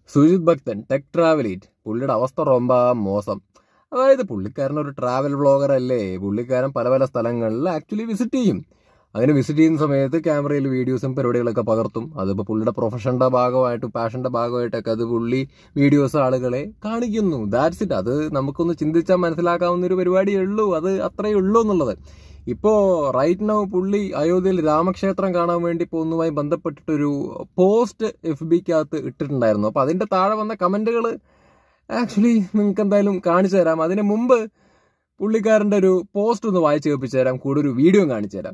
സുജിത് ഭക്തൻ tech travel eat പുള്ളിയുടെ അവസ്ഥ ரொம்ப മോശം അതായത് പുള്ളിക്കാരൻ ഒരു ട്രാവൽ വ്ളോഗർ അല്ലേ പുള്ളിക്കാരൻ പല പല സ്ഥലങ്ങളിൽ ആക്ച്വലി വിസിറ്റ് ചെയ്യും അങ്ങനെ വിസിറ്റ് ചെയ്യുന്ന സമയത്ത് ക്യാമറയിൽ വീഡിയോസും പരിപാടികളൊക്കെ പകർത്തും അതിപ്പോൾ പുള്ളിയുടെ പ്രൊഫഷന്റെ ഭാഗമായിട്ട് പാഷന്റെ ഭാഗമായിട്ടൊക്കെ അത് പുള്ളി വീഡിയോസ് ആളുകളെ കാണിക്കുന്നു ദാറ്റ്സ് ഇറ്റ് അത് നമുക്കൊന്ന് ചിന്തിച്ചാൽ മനസ്സിലാക്കാവുന്ന ഒരു പരിപാടിയേ ഉള്ളൂ അത് അത്രയേ ഉള്ളൂ എന്നുള്ളത് ഇപ്പോ റൈറ്റ് നൗ പുള്ളി അയോധ്യയിൽ രാമക്ഷേത്രം കാണാൻ വേണ്ടി പോകുന്നതുമായി ബന്ധപ്പെട്ടിട്ടൊരു പോസ്റ്റ് എഫ് ബിക്കകത്ത് ഇട്ടിട്ടുണ്ടായിരുന്നു അപ്പൊ അതിന്റെ താഴെ വന്ന കമന്റുകൾ ആക്ച്വലി നിങ്ങൾക്ക് എന്തായാലും കാണിച്ചു തരാം അതിന് മുമ്പ് പുള്ളിക്കാരന്റെ ഒരു പോസ്റ്റ് ഒന്ന് വായിച്ചു കേൾപ്പിച്ചു തരാം കൂടെ ഒരു വീഡിയോ കാണിച്ചു തരാം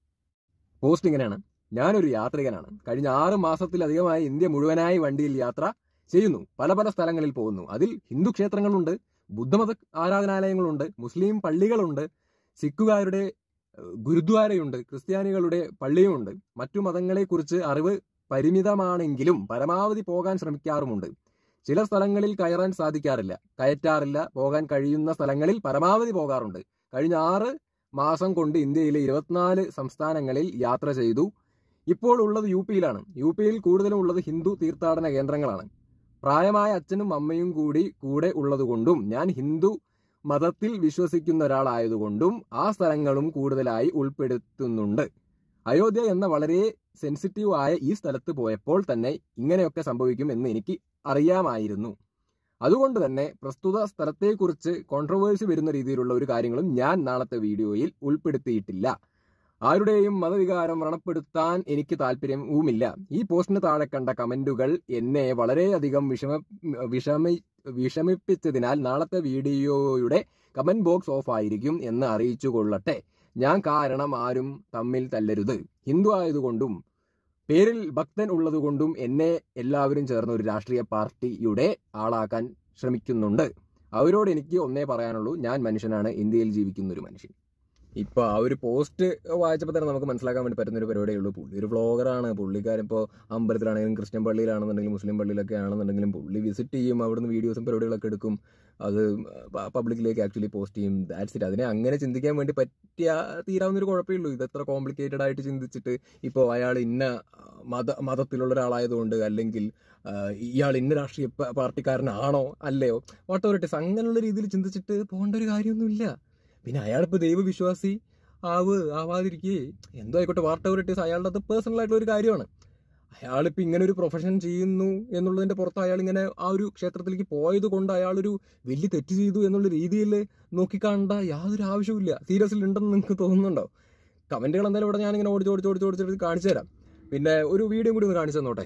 പോസ്റ്റ് ഇങ്ങനെയാണ് ഞാനൊരു യാത്രികനാണ് കഴിഞ്ഞ ആറ് മാസത്തിലധികമായി ഇന്ത്യ മുഴുവനായി വണ്ടിയിൽ യാത്ര ചെയ്യുന്നു പല പല സ്ഥലങ്ങളിൽ പോകുന്നു അതിൽ ഹിന്ദു ക്ഷേത്രങ്ങളുണ്ട് ബുദ്ധമത ആരാധനാലയങ്ങളുണ്ട് മുസ്ലിം പള്ളികളുണ്ട് സിഖുകാരുടെ ഏഹ്, ഗുരുദ്വാരയുണ്ട് ക്രിസ്ത്യാനികളുടെ പള്ളിയുമുണ്ട് മറ്റു മതങ്ങളെക്കുറിച്ച് അറിവ് പരിമിതമാണെങ്കിലും പരമാവധി പോകാൻ ശ്രമിക്കാറുമുണ്ട് ചില സ്ഥലങ്ങളിൽ കയറാൻ സാധിക്കാറില്ല കയറ്റാറില്ല പോകാൻ കഴിയുന്ന സ്ഥലങ്ങളിൽ പരമാവധി പോകാറുണ്ട് കഴിഞ്ഞ ആറ് മാസം കൊണ്ട് ഇന്ത്യയിലെ ഇരുപത്തിനാല് സംസ്ഥാനങ്ങളിൽ യാത്ര ചെയ്തു ഇപ്പോൾ ഉള്ളത് യു പിയിലാണ് യു പിയിൽ കൂടുതലും ഉള്ളത് ഹിന്ദു തീർത്ഥാടന കേന്ദ്രങ്ങളാണ് പ്രായമായ അച്ഛനും അമ്മയും കൂടി കൂടെ ഉള്ളതുകൊണ്ടും ഞാൻ ഹിന്ദു മതത്തിൽ വിശ്വസിക്കുന്ന ഒരാളായതുകൊണ്ടും ആ സ്ഥലങ്ങളും കൂടുതലായി ഉൾപ്പെടുത്തുന്നുണ്ട് അയോധ്യ എന്ന വളരെ സെൻസിറ്റീവ് ആയ ഈ സ്ഥലത്ത് പോയപ്പോൾ തന്നെ ഇങ്ങനെയൊക്കെ സംഭവിക്കും എന്ന് എനിക്ക് അറിയാമായിരുന്നു അതുകൊണ്ട് തന്നെ പ്രസ്തുത സ്ഥലത്തെക്കുറിച്ച് കോൺട്രവേഴ്സി വരുന്ന രീതിയിലുള്ള ഒരു കാര്യങ്ങളും ഞാൻ നാളത്തെ വീഡിയോയിൽ ഉൾപ്പെടുത്തിയിട്ടില്ല ആരുടെയും മതവികാരം വ്രണപ്പെടുത്താൻ എനിക്ക് താല്പര്യവുമില്ല ഈ പോസ്റ്റിന് താഴെ കണ്ട കമന്റുകൾ എന്നെ വളരെയധികം വിഷമ വിഷമി വിഷമിപ്പിച്ചതിനാൽ നാളത്തെ വീഡിയോയുടെ കമന്റ് ബോക്സ് ഓഫ് ആയിരിക്കും എന്ന് അറിയിച്ചു കൊള്ളട്ടെ ഞാൻ കാരണം ആരും തമ്മിൽ തല്ലരുത് ഹിന്ദു ആയതുകൊണ്ടും പേരിൽ ഭക്തൻ ഉള്ളതുകൊണ്ടും എന്നെ എല്ലാവരും ചേർന്ന് ഒരു രാഷ്ട്രീയ പാർട്ടിയുടെ ആളാക്കാൻ ശ്രമിക്കുന്നുണ്ട് അവരോട് എനിക്ക് ഒന്നേ പറയാനുള്ളൂ ഞാൻ മനുഷ്യനാണ് ഇന്ത്യയിൽ ജീവിക്കുന്ന ഒരു മനുഷ്യൻ ഇപ്പൊ ആ ഒരു പോസ്റ്റ് വായിച്ചപ്പോൾ തന്നെ നമുക്ക് മനസ്സിലാക്കാൻ വേണ്ടി പറ്റുന്ന ഒരു പരിപാടിയേ ഉള്ളൂ പുള്ളി ഒരു വ്ളോഗറാണ് പുള്ളിക്കാരൻ ഇപ്പോൾ അമ്പലത്തിലാണെങ്കിലും ക്രിസ്ത്യൻ പള്ളിയിലാണെന്നുണ്ടെങ്കിലും മുസ്ലിം പള്ളിയിലൊക്കെ ആണെന്നുണ്ടെങ്കിലും പുള്ളി വിസിറ്റ് ചെയ്യും അവിടുന്ന് വീഡിയോസും പരിപാടികളൊക്കെ എടുക്കും അത് പബ്ലിക്കിലേക്ക് ആക്ച്വലി പോസ്റ്റ് ചെയ്യും ദാറ്റ്സ് ഇറ്റ് അതിനെ അങ്ങനെ ചിന്തിക്കാൻ വേണ്ടി പറ്റിയ തീരാവുന്ന ഒരു കുഴപ്പമേ ഉള്ളൂ ഇത് എത്ര കോംപ്ലിക്കേറ്റഡ് ആയിട്ട് ചിന്തിച്ചിട്ട് ഇപ്പോൾ അയാൾ ഇന്ന മത മതത്തിലുള്ള ഒരാളായതുകൊണ്ട് അല്ലെങ്കിൽ ആ, ഇയാൾ ഇന്ന രാഷ്ട്രീയ പ- പാർട്ടിക്കാരനാണോ അല്ലയോ വാട്ട് എവർ ഇറ്റ് ഇസ് അങ്ങനെയുള്ള രീതിയിൽ ചിന്തിച്ചിട്ട് പോകേണ്ട ഒരു കാര്യമൊന്നുമില്ല പിന്നെ അയാളിപ്പോൾ ദൈവവിശ്വാസി ആവ് ആവാതിരിക്കേ എന്തോ ആയിക്കോട്ടെ വാട്ട് എവർ ഇറ്റ് ഇസ് അയാളുടെ അത് പേഴ്സണൽ ആയിട്ടുള്ള ഒരു കാര്യമാണ് അയാളിപ്പോൾ ഇങ്ങനെ ഒരു പ്രൊഫഷൻ ചെയ്യുന്നു എന്നുള്ളതിന്റെ പുറത്ത് അയാൾ ഇങ്ങനെ ആ ഒരു ക്ഷേത്രത്തിലേക്ക് പോയത് കൊണ്ട് അയാളൊരു വലിയ തെറ്റ് ചെയ്തു എന്നുള്ള രീതിയിൽ നോക്കിക്കാണേണ്ട യാതൊരു ആവശ്യവുമില്ല സീരിയസിൽ ഉണ്ടെന്ന് നിങ്ങൾക്ക് തോന്നുന്നുണ്ടോ കമന്റുകൾ എന്തായാലും ഇവിടെ ഞാനിങ്ങനെ ഓടിച്ച് ഓടിച്ച് ഓടിച്ച് ഓടിച്ച് കാണിച്ചു തരാം പിന്നെ ഒരു വീഡിയോ കൂടി ഒന്ന് കാണിച്ചു തന്നോട്ടെ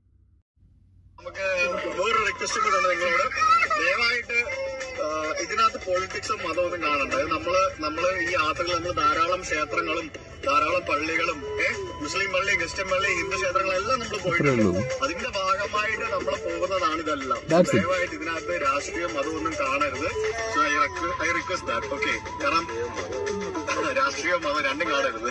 നമുക്ക് വേറൊരു റിക്വസ്റ്റും കൂടെ ഉണ്ട് നിങ്ങളോട് ദയവായിട്ട് ആ, ഇതിനകത്ത് പൊളിറ്റിക്സും മതമൊന്നും കാണണ്ട ഇത് നമ്മള് നമ്മള് ഈ യാത്രകൾ നമ്മൾ ധാരാളം ക്ഷേത്രങ്ങളും ധാരാളം പള്ളികളും ഏഹ് മുസ്ലിം പള്ളി ക്രിസ്ത്യൻ പള്ളി ഹിന്ദു ക്ഷേത്രങ്ങളെല്ലാം നമ്മൾ അത്രേ പോയിട്ടുണ്ട് ഉള്ളൂ അതിന്റെ ഭാഗമായിട്ട് നമ്മൾ പോകുന്നതാണ് ഇതെല്ലാം That's it. ദയവായിട്ട് ഇതിനകത്ത് രാഷ്ട്രീയം മതമൊന്നും കാണരുത് so I request that okay കാരണം രാഷ്ട്രീയം മതം രണ്ടും കാണരുത്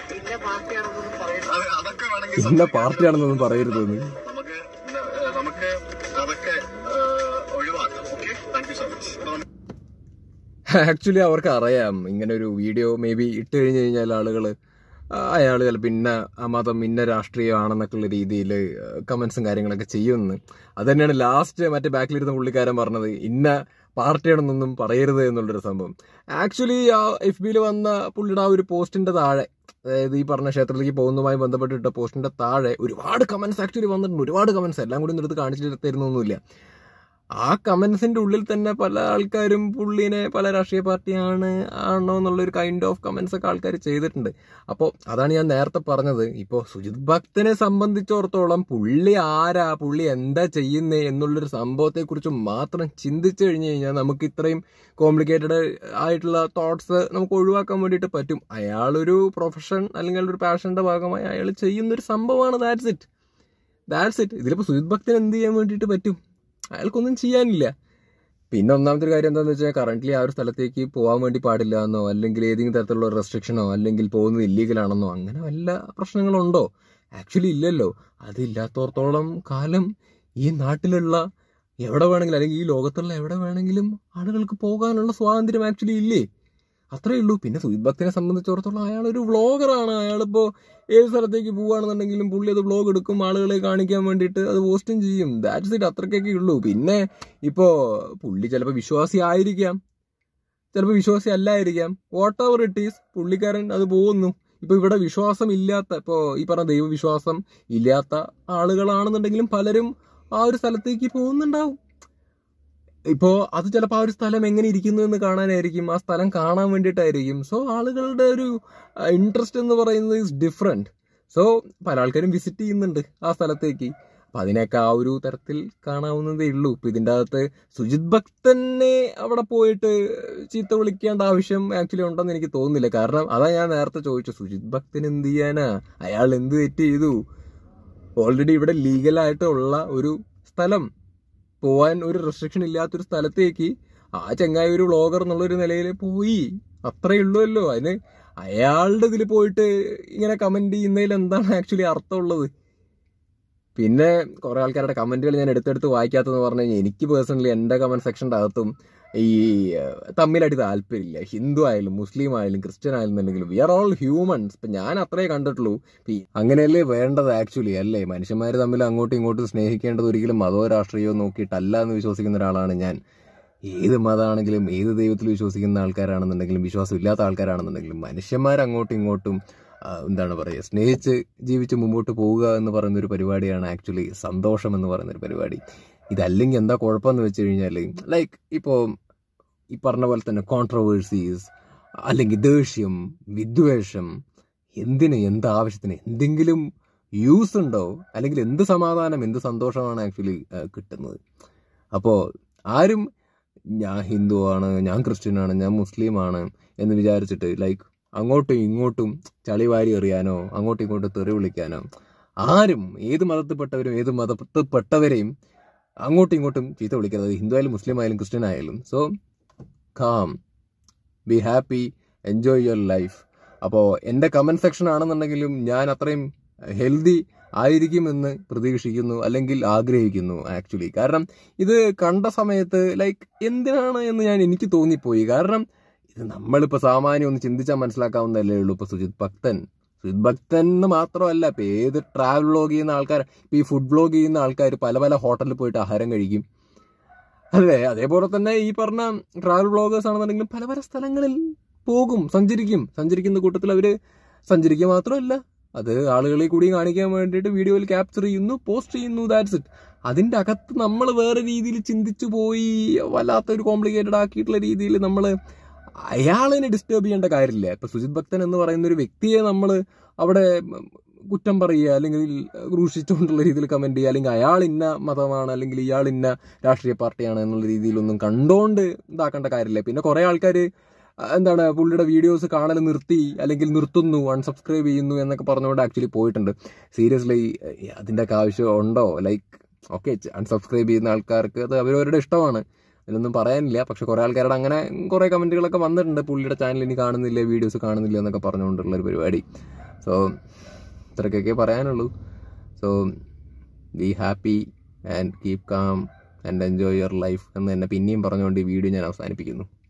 അത് അതൊക്കെ വേണമെങ്കിൽ ഇന്ന സംസാരിക്കാം. പാർട്ടിയാണെന്നൊന്നും പറയരുതെന്ന് നമുക്ക് ഏഹ്, നമുക്ക് അതൊക്കെ ഏഹ്, ഒഴിവാക്കാം okay thank you so much actually അവർക്ക് അറിയാം ഇങ്ങനെ ഒരു വീഡിയോ മേ ബി ഇട്ട് കഴിഞ്ഞ് കഴിഞ്ഞാൽ ആളുകൾ അയാൾ ചിലപ്പോൾ ഇന്ന ആ മതം ഇന്ന രാഷ്ട്രീയമാണെന്നൊക്കെയുള്ള രീതിയിൽ കമൻസും കാര്യങ്ങളൊക്കെ ചെയ്യുമെന്ന് അത് തന്നെയാണ് ലാസ്റ്റ് മറ്റേ ബാക്കിലിരുന്ന പുള്ളിക്കാരൻ പറഞ്ഞത് ഇന്ന പാർട്ടിയാണെന്നൊന്നും പറയരുത് എന്നുള്ളൊരു സംഭവം ആക്ച്വലി ആ എഫ് ബിയിൽ വന്ന പുള്ളിയുടെ ആ ഒരു പോസ്റ്റിന്റെ താഴെ അതായത് ഈ പറഞ്ഞ ക്ഷേത്രത്തിലേക്ക് പോകുന്നതുമായി ബന്ധപ്പെട്ടിട്ട പോസ്റ്റിന്റെ താഴെ ഒരുപാട് കമന്റ്സ് ആക്ച്വലി വന്നിട്ടുണ്ട് ഒരുപാട് കമന്റ്സ് എല്ലാം കൂടി ഒന്നും എടുത്ത് കാണിച്ചിട്ട് തരുന്നൊന്നുമില്ല ആ കമന്റ്സിന്റെ ഉള്ളിൽ തന്നെ പല ആൾക്കാരും പുള്ളിനെ പല രാഷ്ട്രീയ പാർട്ടിയാണ് ആണോ എന്നുള്ളൊരു കൈൻഡ് ഓഫ് കമന്റ്സ് ഒക്കെ ആൾക്കാർ ചെയ്തിട്ടുണ്ട് അപ്പോൾ അതാണ് ഞാൻ നേരത്തെ പറഞ്ഞത് ഇപ്പോൾ സുജിത് ഭക്തനെ സംബന്ധിച്ചിടത്തോളം പുള്ളി ആരാ പുള്ളി എന്താ ചെയ്യുന്നേ എന്നുള്ളൊരു സംഭവത്തെക്കുറിച്ച് മാത്രം ചിന്തിച്ചു കഴിഞ്ഞു കഴിഞ്ഞാൽ നമുക്ക് ഇത്രയും കോംപ്ലിക്കേറ്റഡ് ആയിട്ടുള്ള തോട്ട്സ് നമുക്ക് ഒഴിവാക്കാൻ വേണ്ടിയിട്ട് പറ്റും അയാളൊരു പ്രൊഫഷൻ അല്ലെങ്കിൽ ഒരു പാഷന്റെ ഭാഗമായി അയാൾ ചെയ്യുന്നൊരു സംഭവമാണ് ദാറ്റ്സ് ഇറ്റ് ദാറ്റ്സ് ഇറ്റ് ഇതിലിപ്പോൾ സുജിത് ഭക്തൻ എന്ത് ചെയ്യാൻ വേണ്ടിയിട്ട് പറ്റും അയാൾക്കൊന്നും ചെയ്യാനില്ല പിന്നെ ഒന്നാമത്തെ ഒരു കാര്യം എന്താണെന്ന് വെച്ചാൽ കറന്റ്ലി ആ ഒരു സ്ഥലത്തേക്ക് പോകാൻ വേണ്ടി പാടില്ല എന്നോ അല്ലെങ്കിൽ ഏതെങ്കിലും തരത്തിലുള്ള റെസ്ട്രിക്ഷനോ അല്ലെങ്കിൽ പോകുന്നത് ഇല്ലീഗൽ ആണെന്നോ അങ്ങനെ വല്ല പ്രശ്നങ്ങളുണ്ടോ ആക്ച്വലി ഇല്ലല്ലോ അതില്ലാത്തോടത്തോളം കാലം ഈ നാട്ടിലുള്ള എവിടെ വേണമെങ്കിലും അല്ലെങ്കിൽ ഈ ലോകത്തുള്ള എവിടെ വേണമെങ്കിലും ആളുകൾക്ക് പോകാനുള്ള സ്വാതന്ത്ര്യം ആക്ച്വലി ഇല്ലേ അത്രേ ഉള്ളൂ പിന്നെ സുജിത് ഭക്തിനെ സംബന്ധിച്ചിടത്തോളം അയാൾ ഒരു വ്ളോഗറാണ് അയാളിപ്പോ ഏത് സ്ഥലത്തേക്ക് പോവുകയാണെന്നുണ്ടെങ്കിലും പുള്ളി അത് വ്ളോഗ് എടുക്കും ആളുകളെ കാണിക്കാൻ വേണ്ടിയിട്ട് അത് പോസ്റ്റും ചെയ്യും ദാറ്റ്സ് ഇറ്റ് അത്രയ്ക്കൊക്കെ ഉള്ളൂ പിന്നെ ഇപ്പോ പുള്ളി ചിലപ്പോൾ വിശ്വാസി ആയിരിക്കാം ചിലപ്പോൾ വിശ്വാസി അല്ലായിരിക്കാം വാട്ട് എവർ ഇറ്റ് ഈസ് പുള്ളിക്കാരൻ അത് പോകുന്നു ഇപ്പൊ ഇവിടെ വിശ്വാസം ഇല്ലാത്ത ഇപ്പോ ഈ പറഞ്ഞ ദൈവവിശ്വാസം ഇല്ലാത്ത ആളുകളാണെന്നുണ്ടെങ്കിലും പലരും ആ ഒരു സ്ഥലത്തേക്ക് പോകുന്നുണ്ടാവും ഇപ്പോ അത് ചിലപ്പോൾ ആ ഒരു സ്ഥലം എങ്ങനെ ഇരിക്കുന്നു എന്ന് കാണാനായിരിക്കും ആ സ്ഥലം കാണാൻ വേണ്ടിയിട്ടായിരിക്കും സോ ആളുകളുടെ ഒരു ഇൻട്രസ്റ്റ് എന്ന് പറയുന്നത് ഇസ് ഡിഫറെന്റ് സോ പല ആൾക്കാരും വിസിറ്റ് ചെയ്യുന്നുണ്ട് ആ സ്ഥലത്തേക്ക് അപ്പൊ അതിനൊക്കെ ആ ഒരു തരത്തിൽ കാണാവുന്നതേ ഉള്ളൂ ഇപ്പൊ ഇതിൻ്റെ അകത്ത് സുജിത് ഭക്തനെ അവിടെ പോയിട്ട് ചീത്ത വിളിക്കേണ്ട ആവശ്യം ആക്ച്വലി ഉണ്ടെന്ന് എനിക്ക് തോന്നുന്നില്ല കാരണം അതാ ഞാൻ നേരത്തെ ചോദിച്ചു സുജിത് ഭക്തൻ എന്ത് ചെയ്യാനാ അയാൾ എന്ത് തെറ്റ് ചെയ്തു ഓൾറെഡി ഇവിടെ ലീഗലായിട്ടുള്ള ഒരു സ്ഥലം പോവാൻ ഒരു റെസ്ട്രിക്ഷൻ ഇല്ലാത്തൊരു സ്ഥലത്തേക്ക് ആ ചങ്ങായി ഒരു വ്ളോഗർ എന്നുള്ളൊരു നിലയിൽ പോയി അത്രേ ഉള്ളുവല്ലോ അതിന് അയാളുടെ ഇതിൽ പോയിട്ട് ഇങ്ങനെ കമന്റ് ചെയ്യുന്നതിൽ എന്താണ് ആക്ച്വലി അർത്ഥമുള്ളത് പിന്നെ കുറെ ആൾക്കാരുടെ കമന്റുകൾ ഞാൻ എടുത്തെടുത്ത് വായിക്കാത്തതെന്ന് പറഞ്ഞു കഴിഞ്ഞാൽ എനിക്ക് പേഴ്സണലി എൻ്റെ കമന്റ് സെക്ഷൻ്റെ അകത്തും ഈ ഏഹ്, തമ്മിലായിട്ട് താല്പര്യമില്ല ഹിന്ദു ആയാലും മുസ്ലിം ആയാലും ക്രിസ്ത്യൻ ആയാലും എന്നുണ്ടെങ്കിലും വി ആർ ഓൾ ഹ്യൂമൻസ് ഇപ്പം ഞാൻ അത്രേ കണ്ടിട്ടുള്ളൂ ഇപ്പൊ ഈ അങ്ങനെയല്ലേ വേണ്ടത് ആക്ച്വലി അല്ലേ മനുഷ്യന്മാർ തമ്മിൽ അങ്ങോട്ടും ഇങ്ങോട്ടും സ്നേഹിക്കേണ്ടത് ഒരിക്കലും മതമോ രാഷ്ട്രീയമോ നോക്കിയിട്ടല്ല എന്ന് വിശ്വസിക്കുന്ന ഒരാളാണ് ഞാൻ ഏത് മതമാണെങ്കിലും ഏത് ദൈവത്തിൽ വിശ്വസിക്കുന്ന ആൾക്കാരാണെന്നുണ്ടെങ്കിലും വിശ്വാസം ഇല്ലാത്ത ആൾക്കാരാണെന്നുണ്ടെങ്കിലും മനുഷ്യന്മാർ അങ്ങോട്ടും ഇങ്ങോട്ടും ആ, എന്താണ് പറയുക സ്നേഹിച്ച് ജീവിച്ച് മുമ്പോട്ട് പോവുക എന്ന് പറയുന്ന ഒരു പരിപാടിയാണ് ആക്ച്വലി സന്തോഷം എന്ന് പറയുന്ന ഒരു പരിപാടി ഇതല്ലെങ്കിൽ എന്താ കുഴപ്പമെന്ന് വെച്ച് കഴിഞ്ഞാൽ ലൈക്ക് ഇപ്പോൾ ഈ പറഞ്ഞ പോലെ തന്നെ കോൺട്രവേഴ്സീസ് അല്ലെങ്കിൽ ദേഷ്യം വിദ്വേഷം എന്തിന് എന്ത് ആവശ്യത്തിന് എന്തെങ്കിലും യൂസ് ഉണ്ടോ അല്ലെങ്കിൽ എന്ത് സമാധാനം എന്ത് സന്തോഷമാണ് ആക്ച്വലി കിട്ടുന്നത് അപ്പോൾ ആരും ഞാൻ ഹിന്ദുവാണ് ഞാൻ ക്രിസ്ത്യനാണ് ഞാൻ മുസ്ലിമാണ് എന്ന് വിചാരിച്ചിട്ട് ലൈക്ക് അങ്ങോട്ടും ഇങ്ങോട്ടും ചളി വാരി എറിയാനോ അങ്ങോട്ടും ഇങ്ങോട്ടും തെറി വിളിക്കാനോ ആരും ഏത് മതത്തിൽപ്പെട്ടവരും ഏത് മതത്തിൽപ്പെട്ടവരെയും അങ്ങോട്ടും ഇങ്ങോട്ടും ചീത്ത വിളിക്കരുത് ഹിന്ദു ആയാലും മുസ്ലിം ആയാലും ക്രിസ്ത്യൻ ആയാലും so calm be happy enjoy your life അപ്പോൾ എൻ്റെ കമൻറ്റ് സെക്ഷൻ ആണെന്നുണ്ടെങ്കിലും ഞാൻ അത്രയും ഹെൽത്തി ആയിരിക്കുമെന്ന് പ്രതീക്ഷിക്കുന്നു അല്ലെങ്കിൽ ആഗ്രഹിക്കുന്നു ആക്ച്വലി കാരണം ഇത് കണ്ട സമയത്ത് ലൈക്ക് എന്തിനാണ് എന്ന് ഞാൻ എനിക്ക് തോന്നിപ്പോയി കാരണം ഇത് നമ്മളിപ്പോൾ സാമാന്യം ഒന്ന് ചിന്തിച്ചാൽ മനസ്സിലാക്കാവുന്നതല്ലേ ഉള്ളൂ ഇപ്പോൾ സുജിത് ഭക്തൻ സുജിത് ഭക്തൻ എന്ന് മാത്രമല്ല ഇപ്പം ഏത് ട്രാവൽ വ്ളോഗ് ചെയ്യുന്ന ആൾക്കാർ ഇപ്പം ഈ ഫുഡ് വ്ളോഗ് ചെയ്യുന്ന ആൾക്കാർ പല പല ഹോട്ടലിൽ പോയിട്ട് ആഹാരം കഴിക്കും അതെ അതേപോലെ തന്നെ ഈ പറഞ്ഞ ട്രാവൽ വ്ളോഗേഴ്സ് ആണെന്നുണ്ടെങ്കിലും പല പല സ്ഥലങ്ങളിൽ പോകും സഞ്ചരിക്കും സഞ്ചരിക്കുന്ന കൂട്ടത്തിൽ അവര് സഞ്ചരിക്കുക മാത്രമല്ല അത് ആളുകളെ കൂടി കാണിക്കാൻ വേണ്ടിയിട്ട് വീഡിയോയിൽ ക്യാപ്ചർ ചെയ്യുന്നു പോസ്റ്റ് ചെയ്യുന്നു ദാറ്റ്സ് ഇറ്റ് അതിൻ്റെ അകത്ത് നമ്മൾ വേറെ രീതിയിൽ ചിന്തിച്ചു പോയി വല്ലാത്തൊരു കോംപ്ലിക്കേറ്റഡ് ആക്കിയിട്ടുള്ള രീതിയിൽ നമ്മൾ അയാളിനെ ഡിസ്റ്റർബ് ചെയ്യേണ്ട കാര്യമില്ല ഇപ്പൊ സുജിത് ഭക്തൻ എന്ന് പറയുന്ന ഒരു വ്യക്തിയെ നമ്മൾ അവിടെ കുറ്റം പറയുക അല്ലെങ്കിൽ ക്രൂശിച്ചുകൊണ്ടുള്ള രീതിയിൽ കമന്റ് ചെയ്യുക അല്ലെങ്കിൽ അയാൾ ഇന്ന മതമാണ് അല്ലെങ്കിൽ ഇയാൾ ഇന്ന രാഷ്ട്രീയ പാർട്ടിയാണ് എന്നുള്ള രീതിയിലൊന്നും കണ്ടോണ്ട് ഇതാക്കേണ്ട കാര്യമില്ല പിന്നെ കുറെ ആൾക്കാർ എന്താണ് പുള്ളിയുടെ വീഡിയോസ് കാണൽ നിർത്തി അല്ലെങ്കിൽ നിർത്തുന്നു അൺസബ്സ്ക്രൈബ് ചെയ്യുന്നു എന്നൊക്കെ പറഞ്ഞുകൊണ്ട് ആക്ച്വലി പോയിട്ടുണ്ട് സീരിയസ്ലി അതിൻ്റെയൊക്കെ ആവശ്യം ഉണ്ടോ ലൈക്ക് ഓക്കെ അൺസബ്സ്ക്രൈബ് ചെയ്യുന്ന ആൾക്കാർക്ക് അത് അവരവരുടെ ഇഷ്ടമാണ് അതിലൊന്നും പറയാനില്ല പക്ഷെ കുറെ ആൾക്കാരുടെ അങ്ങനെ കുറെ കമന്റുകളൊക്കെ വന്നിട്ടുണ്ട് പുള്ളിയുടെ ചാനൽ ഇനി കാണുന്നില്ല വീഡിയോസ് കാണുന്നില്ല എന്നൊക്കെ പറഞ്ഞുകൊണ്ടുള്ള ഒരു പരിപാടി സോ ഇത്രയ്ക്കൊക്കെ പറയാനുള്ളൂ so be happy and keep calm and enjoy your life എന്ന് തന്നെ പിന്നെയും പറഞ്ഞുകൊണ്ട് ഈ വീഡിയോ ഞാൻ അവസാനിപ്പിക്കുന്നു